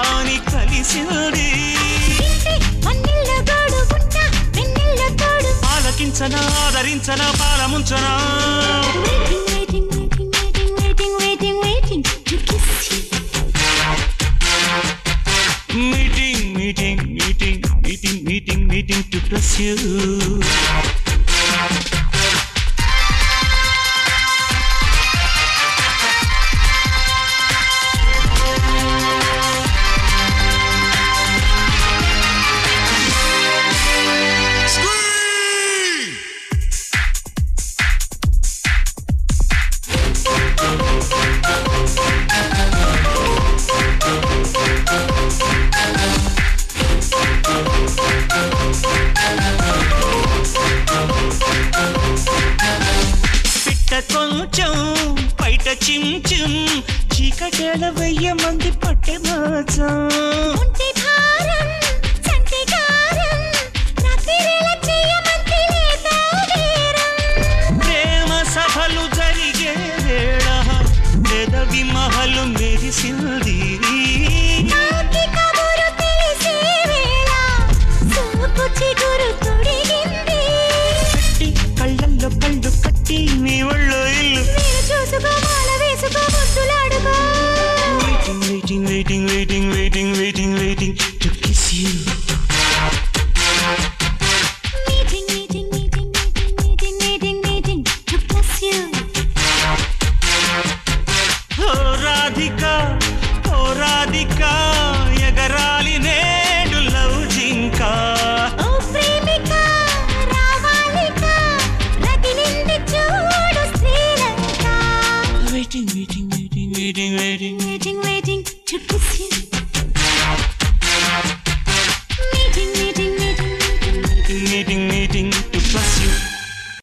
అని కలిసింది ఇంటి మన్నెల్ల గోడు గుంట వెన్నెల్ల తోడు ఆలకించనా ఆదరించనా పాలముంచనా waiting waiting waiting waiting waiting waiting to kiss you meeting meeting meeting meeting meeting meeting to plus you పిట్ట కొంచెం బయట చిమ్చిం చీకటేల వెయ్య మంది పట్టె మాచం ఉంటే భారం చంటి కారం రాత్రివేళ చెయ్యమంటే లేదా వేరం ప్రేమ సభలు జరిగే వేళ పెదవి మహలు మెరిసింది నాకి కబురు తెలిసే వేళ సోపు చిగురు తొడిగింది కట్టి కళ్ళల్లో కళ్ళు కట్టి నీ ఒళ్ళో ఇల్లు నేను చూసుకో మాల వేసుకో ముద్దులాడుకో waiting waiting waiting waiting waiting waiting waiting to kiss you